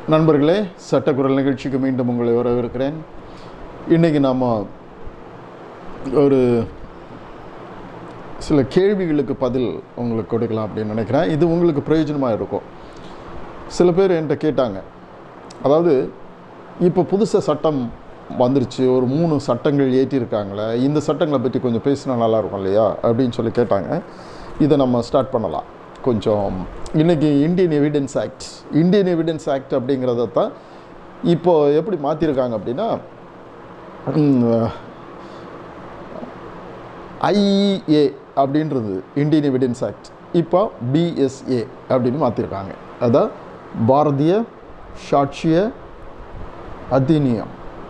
நண்பர்களே சட்டக்குரல் நிகழ்ச்சிக்கு மீண்டும் உங்களை வரவேற்கிறேன் இன்றைக்கி நாம் ஒரு சில கேள்விகளுக்கு பதில் உங்களுக்கு கொடுக்கலாம் அப்படின்னு நினைக்கிறேன் இது உங்களுக்கு பிரயோஜனமாக இருக்கும் சில பேர் என்கிட்ட கேட்டாங்க அதாவது இப்போ புதுசாக சட்டம் வந்துருச்சு ஒரு மூணு சட்டங்கள் ஏற்றிருக்காங்களே இந்த சட்டங்களை பற்றி கொஞ்சம் பேசினா நல்லா இருக்கும் இல்லையா அப்படின்னு சொல்லி கேட்டாங்க இதை நம்ம ஸ்டார்ட் பண்ணலாம் கொஞ்சம் இன்றைக்கி Indian evidence act Indian evidence act அப்படிங்கிறத தான் இப்போ எப்படி மாற்றிருக்காங்க அப்படின்னா ஐஇஏ அப்படின்றது இந்தியன் எவிடன்ஸ் ஆக்ட் இப்போ பிஎஸ்ஏ அப்படின்னு மாற்றிருக்காங்க அதான் Bharatiya Sakshya Adhiniyam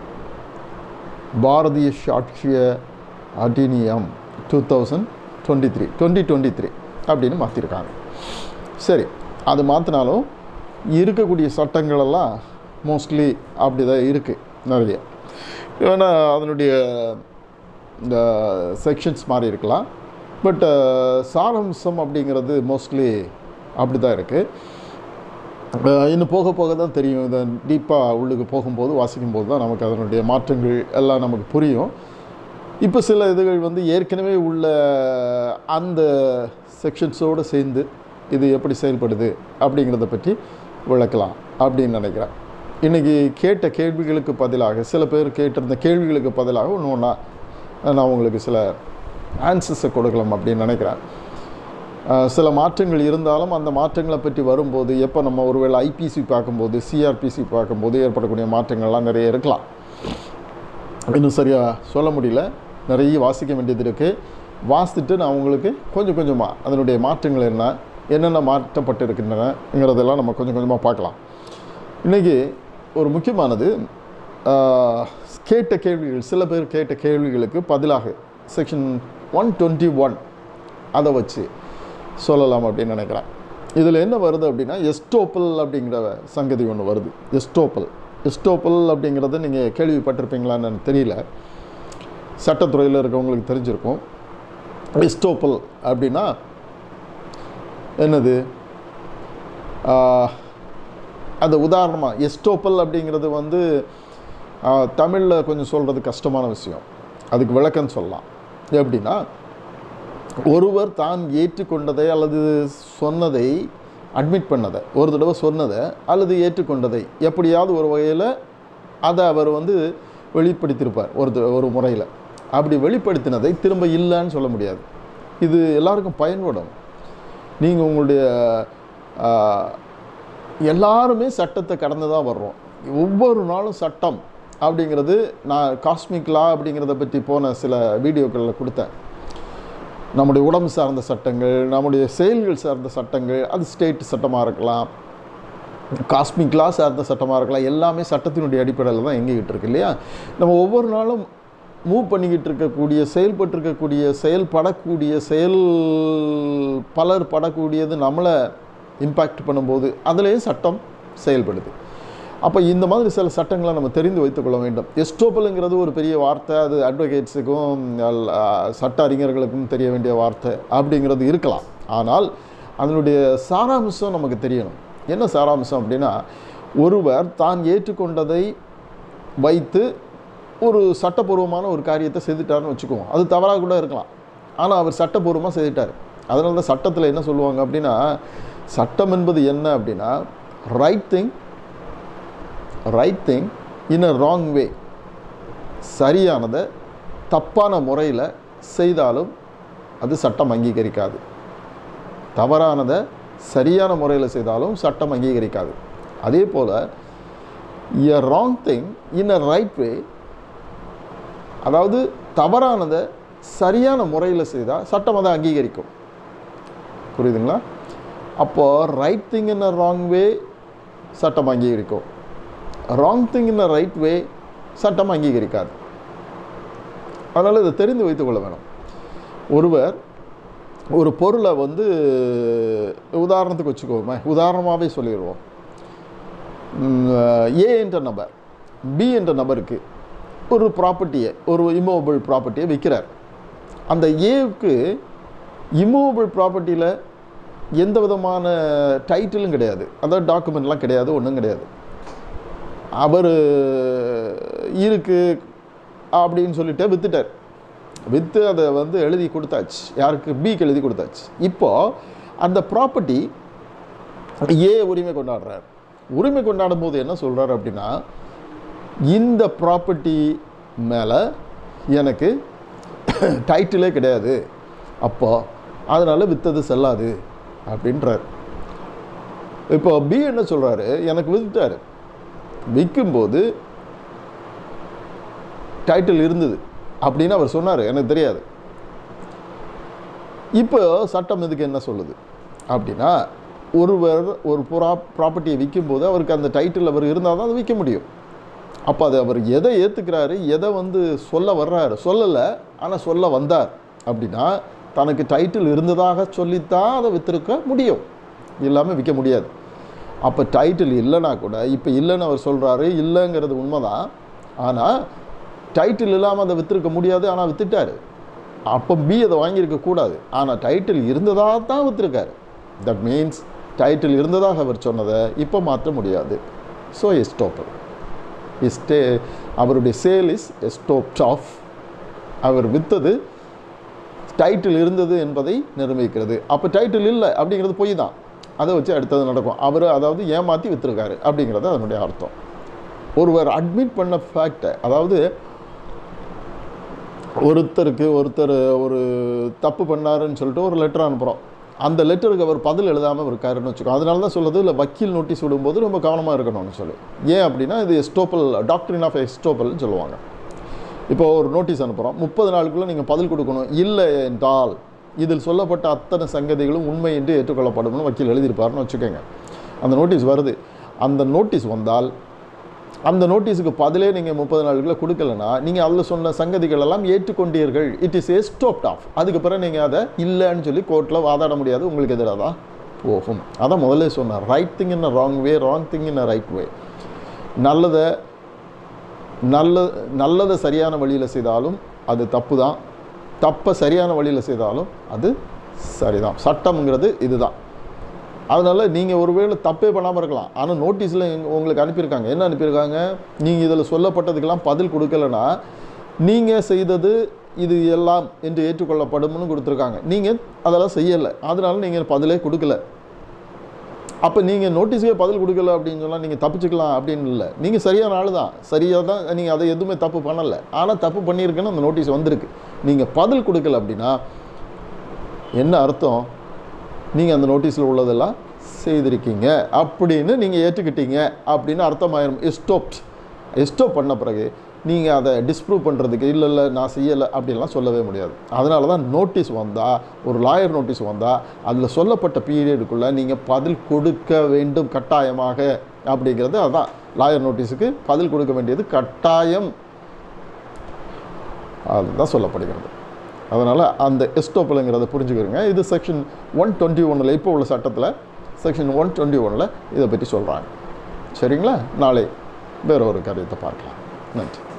Bharatiya Sakshya Adhiniyam two thousand twenty three twenty twenty three அப்படின்னு மாற்றிருக்காங்க சரி அது மாற்றினாலும் இருக்கக்கூடிய சட்டங்களெல்லாம் மோஸ்ட்லி அப்படி தான் இருக்குது நிறைய ஏன்னா அதனுடைய இந்த செக்ஷன்ஸ் மாறி இருக்கலாம் பட் சாரம்சம் அப்படிங்கிறது மோஸ்ட்லி அப்படி தான் இருக்குது இன்னும் போக போக தான் தெரியும் இதை டீப்பாக உள்ளுக்கு போகும்போது வாசிக்கும்போது தான் நமக்கு அதனுடைய மாற்றங்கள் எல்லாம் நமக்கு புரியும் இப்போ சில இதுகள் வந்து ஏற்கனவே உள்ள அந்த செக்ஷன்ஸோடு சேர்ந்து இது எப்படி செயல்படுது அப்படிங்கிறத பற்றி விளக்கலாம் அப்படின்னு நினைக்கிறேன் இன்றைக்கி கேட்ட கேள்விகளுக்கு பதிலாக சில பேர் கேட்டிருந்த கேள்விகளுக்கு பதிலாக ஒன்று ஒன்றா நான் உங்களுக்கு சில ஆன்சர்ஸை கொடுக்கலாம் அப்படின்னு நினைக்கிறேன் சில மாற்றங்கள் இருந்தாலும் அந்த மாற்றங்களை பற்றி வரும்போது எப்போ நம்ம ஒருவேளை ஐபிசி பார்க்கும்போது சிஆர்பிசி பார்க்கும்போது ஏற்படக்கூடிய மாற்றங்கள்லாம் நிறைய இருக்கலாம் இன்னும் சரியாக சொல்ல முடியல நிறைய வாசிக்க வேண்டியது இருக்குது வாசித்துட்டு நான் உங்களுக்கு கொஞ்சம் கொஞ்சமாக அதனுடைய மாற்றங்கள் என்ன என்னென்ன மாற்றப்பட்டு இருக்கின்றனங்கிறதெல்லாம் நம்ம கொஞ்சம் கொஞ்சமாக பார்க்கலாம் இன்றைக்கி ஒரு முக்கியமானது கேட்ட கேள்விகள் சில பேர் கேட்ட கேள்விகளுக்கு பதிலாக செக்ஷன் ஒன் டுவெண்ட்டி ஒன் அதை வச்சு சொல்லலாம் அப்படின்னு நினைக்கிறேன் இதில் என்ன வருது அப்படின்னா எஸ்டோப்பல் அப்படிங்கிற சங்கதி ஒன்று வருது எஸ்டோப்பல் எஸ்டோப்பல் அப்படிங்கிறத நீங்கள் கேள்விப்பட்டிருப்பீங்களான்னு எனக்கு தெரியல சட்டத்துறையில் இருக்கவங்களுக்கு தெரிஞ்சிருக்கும் எஸ்டோப்பல் அப்படின்னா என்னது அது உதாரணமாக எஸ்டோப்பல் அப்படிங்கிறது வந்து தமிழில் கொஞ்சம் சொல்கிறது கஷ்டமான விஷயம் அதுக்கு விளக்கம் சொல்லலாம் எப்படின்னா ஒருவர் தான் ஏற்றுக்கொண்டதை அல்லது சொன்னதை அட்மிட் பண்ணதை ஒரு தடவை சொன்னதை அல்லது ஏற்றுக்கொண்டதை எப்படியாவது ஒரு வகையில் அதை அவர் வந்து வெளிப்படுத்தியிருப்பார் ஒரு ஒரு முறையில் அப்படி வெளிப்படுத்தினதை திரும்ப இல்லைன்னு சொல்ல முடியாது இது எல்லாருக்கும் பயன்படும் நீங்கள் உங்களுடைய எல்லாருமே சட்டத்தை கடந்து தான் வர்றோம் ஒவ்வொரு நாளும் சட்டம் அப்படிங்கிறது நான் காஸ்மிக் லா அப்படிங்கிறத பற்றி போன சில வீடியோக்களில் கொடுத்தேன் நம்முடைய உடம்பு சார்ந்த சட்டங்கள் நம்முடைய செயல்கள் சார்ந்த சட்டங்கள் அது ஸ்டேட் சட்டமாக இருக்கலாம் காஸ்மிக் லா சார்ந்த சட்டமாக இருக்கலாம் எல்லாமே சட்டத்தினுடைய அடிப்படையில் தான் எங்கிக்கிட்டு இருக்கு இல்லையா நம்ம ஒவ்வொரு நாளும் மூவ் பண்ணிக்கிட்டு இருக்கக்கூடிய செயல்பட்டு இருக்கக்கூடிய செயல்படக்கூடிய செயல் பலர் படக்கூடியது நம்மளை இம்பேக்ட் பண்ணும்போது அதுலேயும் சட்டம் செயல்படுது அப்போ இந்த மாதிரி சில சட்டங்களை நம்ம தெரிந்து வைத்துக்கொள்ள வேண்டும் எஸ்டோப்பலுங்கிறது ஒரு பெரிய வார்த்தை அது அட்வொகேட்ஸுக்கும் சட்ட அறிஞர்களுக்கும் தெரிய வேண்டிய வார்த்தை அப்படிங்கிறது இருக்கலாம் ஆனால் அதனுடைய சாராம்சம் நமக்கு தெரியணும் என்ன சாராம்சம் அப்படின்னா ஒருவர் தான் ஏற்றுக்கொண்டதை வைத்து ஒரு சட்டப்பூர்வமான ஒரு காரியத்தை செய்துட்டாருன்னு வச்சுக்குவோம் அது தவறாக கூட இருக்கலாம் ஆனால் அவர் சட்டப்பூர்வமாக செய்துட்டார் அதனால தான் சட்டத்தில் என்ன சொல்லுவாங்க அப்படின்னா சட்டம் என்பது என்ன அப்படின்னா right thing right thing in a wrong way சரியானதை தப்பான முறையில் செய்தாலும் அது சட்டம் அங்கீகரிக்காது தவறானதை சரியான முறையில் செய்தாலும் சட்டம் அங்கீகரிக்காது அதே போல் a wrong thing in a right way அதாவது தவறானதை சரியான முறையில் செய்தால் சட்டம் அதை அங்கீகரிக்கும் புரியுதுங்களா அப்போது right thing in a wrong way சட்டம் அங்கீகரிக்கும் wrong thing in a right way சட்டம் அங்கீகரிக்காது அதனால் இதை தெரிந்து வைத்துக்கொள்ள வேணும் ஒருவர் ஒரு பொருளை வந்து உதாரணத்துக்கு வச்சுக்கோமே உதாரணமாகவே சொல்லிடுவோம் ஏ என்ற நபர் பி என்ற நபருக்கு ஒரு ப்ராப்பர்ட்டியை ஒரு இம்மூவபிள் ப்ராப்பர்ட்டியை விற்கிறார் அந்த ஏவுக்கு இம்மூவபிள் ப்ராப்பர்ட்டியில் எந்த விதமான டைட்டிலும் கிடையாது அதாவது டாக்குமெண்ட்லாம் கிடையாது ஒன்றும் கிடையாது அவர் இருக்கு அப்படின்னு சொல்லிட்டு வித்துட்டார் விற்று அதை வந்து எழுதி கொடுத்தாச்சு யாருக்கு பிக்கு எழுதி கொடுத்தாச்சு இப்போது அந்த ப்ராப்பர்ட்டி ஏ உரிமை கொண்டாடுறார் உரிமை கொண்டாடும் போது என்ன சொல்கிறார் அப்படின்னா இந்த ப்ராப்பர்ட்டி மேலே எனக்கு டைட்டிலே கிடையாது அப்போ அதனால் விற்றது செல்லாது அப்படின்றார் இப்போ பி என்ன சொல்கிறாரு எனக்கு வித்துட்டாரு விற்கும்போது டைட்டில் இருந்தது அப்படின்னு அவர் சொன்னார் எனக்கு தெரியாது இப்போ சட்டம் இதுக்கு என்ன சொல்லுது அப்படின்னா ஒருவர் ஒரு ப்ரா ப்ராப்பர்ட்டியை விற்கும்போது அவருக்கு அந்த டைட்டில் அவர் இருந்தால் தான் அதை விற்க முடியும் அப்போ அது அவர் எதை ஏற்றுக்கிறாரு எதை வந்து சொல்ல வர்றாரு சொல்லலை ஆனால் சொல்ல வந்தார் அப்படின்னா தனக்கு டைட்டில் இருந்ததாக சொல்லித்தான் அதை விற்றுருக்க முடியும் இல்லாமல் விற்க முடியாது அப்போ டைட்டில் இல்லைனா கூட இப்போ இல்லைன்னு அவர் சொல்கிறாரு இல்லைங்கிறது உண்மைதான் ஆனால் டைட்டில் இல்லாமல் அதை விற்றுருக்க முடியாது ஆனால் வித்துட்டாரு அப்போ பி அதை வாங்கியிருக்க கூடாது ஆனால் டைட்டில் இருந்ததாக தான் விற்றுருக்காரு தட் மீன்ஸ் டைட்டில் இருந்ததாக அவர் சொன்னதை இப்போ மாற்ற முடியாது ஸோ எஸ்டோப்பர் இஸ்டே அவருடைய சேல் இஸ் எஸ்டோப்ட் ஆஃப் அவர் விற்றது டைட்டில் இருந்தது என்பதை நிரூபிக்கிறது அப்போ டைட்டில் இல்லை அப்படிங்கிறது பொய் தான் அதை வச்சு அடுத்தது நடக்கும் அவர் அதாவது ஏமாற்றி விற்றுருக்காரு அப்படிங்கிறது அதனுடைய அர்த்தம் ஒருவர் அட்மிட் பண்ண ஃபேக்டை அதாவது ஒருத்தருக்கு ஒருத்தர் ஒரு தப்பு பண்ணாருன்னு சொல்லிட்டு ஒரு லெட்டர் அனுப்புகிறோம் அந்த லெட்டருக்கு அவர் பதில் எழுதாமல் இருக்காருன்னு வச்சுக்கோ அதனால தான் சொல்லுது இல்லை வக்கீல் நோட்டீஸ் விடும்போது ரொம்ப கவனமாக இருக்கணும்னு சொல்லி ஏன் அப்படின்னா இது எஸ்டோப்பல் டாக்டரின் ஆஃப் எஸ்டோப்பல்னு சொல்லுவாங்க இப்போ ஒரு நோட்டீஸ் அனுப்புகிறோம் முப்பது நாளுக்குள்ளே நீங்கள் பதில் கொடுக்கணும் இல்லை என்றால் இதில் சொல்லப்பட்ட அத்தனை சங்கதிகளும் உண்மை என்று ஏற்றுக்கொள்ளப்படும்னு வக்கீல் எழுதியிருப்பாருன்னு வச்சுக்கோங்க அந்த நோட்டீஸ் வருது அந்த நோட்டீஸ் வந்தால் அந்த நோட்டீஸுக்கு பதிலே நீங்கள் முப்பது நாளுக்குள்ள கொடுக்கலனா நீங்கள் அதில் சொன்ன சங்கதிகள் எல்லாம் ஏற்றுக்கொண்டீர்கள் it is estopped of அதுக்கு பிறகு நீங்கள் அதை இல்லைன்னு சொல்லி கோர்ட்டில் வாதாட முடியாது உங்களுக்கு எதிராக தான் போகும் அதான் முதல்ல சொன்னார் right thing in a wrong way wrong thing in a right way நல்லதை நல்ல நல்லதை சரியான வழியில் செய்தாலும் அது தப்பு தான் தப்பை சரியான வழியில் செய்தாலும் அது சரிதான் சட்டம்ங்கிறது இதுதான் அதனால் நீங்கள் ஒருவேளை தப்பே பண்ணாமல் இருக்கலாம் ஆனால் நோட்டீஸில் உங்களுக்கு அனுப்பியிருக்காங்க என்ன அனுப்பியிருக்காங்க நீங்கள் இதில் சொல்லப்பட்டதுக்கெல்லாம் பதில் கொடுக்கலனா நீங்கள் செய்தது இது எல்லாம் என்று ஏற்றுக்கொள்ளப்படும்னு கொடுத்துருக்காங்க நீங்கள் அதெல்லாம் செய்யலை அதனால நீங்கள் பதிலே கொடுக்கல அப்போ நீங்கள் நோட்டீஸுக்கே பதில் கொடுக்கல அப்படின்னு சொன்னால் நீங்கள் தப்பிச்சுக்கலாம் அப்படின்னு இல்லை நீங்கள் சரியான ஆள் தான் சரியாக தான் நீங்கள் அதை எதுவுமே தப்பு பண்ணலை ஆனால் தப்பு பண்ணியிருக்குன்னு அந்த நோட்டீஸ் வந்திருக்கு நீங்கள் பதில் கொடுக்கல அப்படின்னா என்ன அர்த்தம் நீங்கள் அந்த நோட்டீஸில் உள்ளதெல்லாம் செய்திருக்கீங்க அப்படின்னு நீங்கள் ஏற்றுக்கிட்டீங்க அப்படின்னு அர்த்தமாயிரும் எஸ்டோப்ட் எஸ்டோப் பண்ண பிறகு நீங்கள் அதை டிஸ்ப்ரூவ் பண்ணுறதுக்கு இல்லை இல்லை நான் செய்யலை அப்படின்லாம் சொல்லவே முடியாது அதனால தான் நோட்டீஸ் வந்தால் ஒரு லாயர் நோட்டீஸ் வந்தால் அதில் சொல்லப்பட்ட பீரியடுக்குள்ளே நீங்கள் பதில் கொடுக்க வேண்டும் கட்டாயமாக அப்படிங்கிறது அதான் லாயர் நோட்டீஸுக்கு பதில் கொடுக்க வேண்டியது கட்டாயம் அதுதான் சொல்லப்படுகிறது அதனால் அந்த எஸ்டோப்பலுங்கிறத புரிஞ்சுக்கிறோங்க இது செக்ஷன் ஒன் டுவெண்ட்டி ஒன்னில் இப்போ உள்ள சட்டத்தில் செக்ஷன் ஒன் டுவெண்ட்டி ஒனில் இதை பற்றி சொல்கிறாங்க சரிங்களா நாளை வேற ஒரு காரியத்தை பார்க்கலாம் நன்றி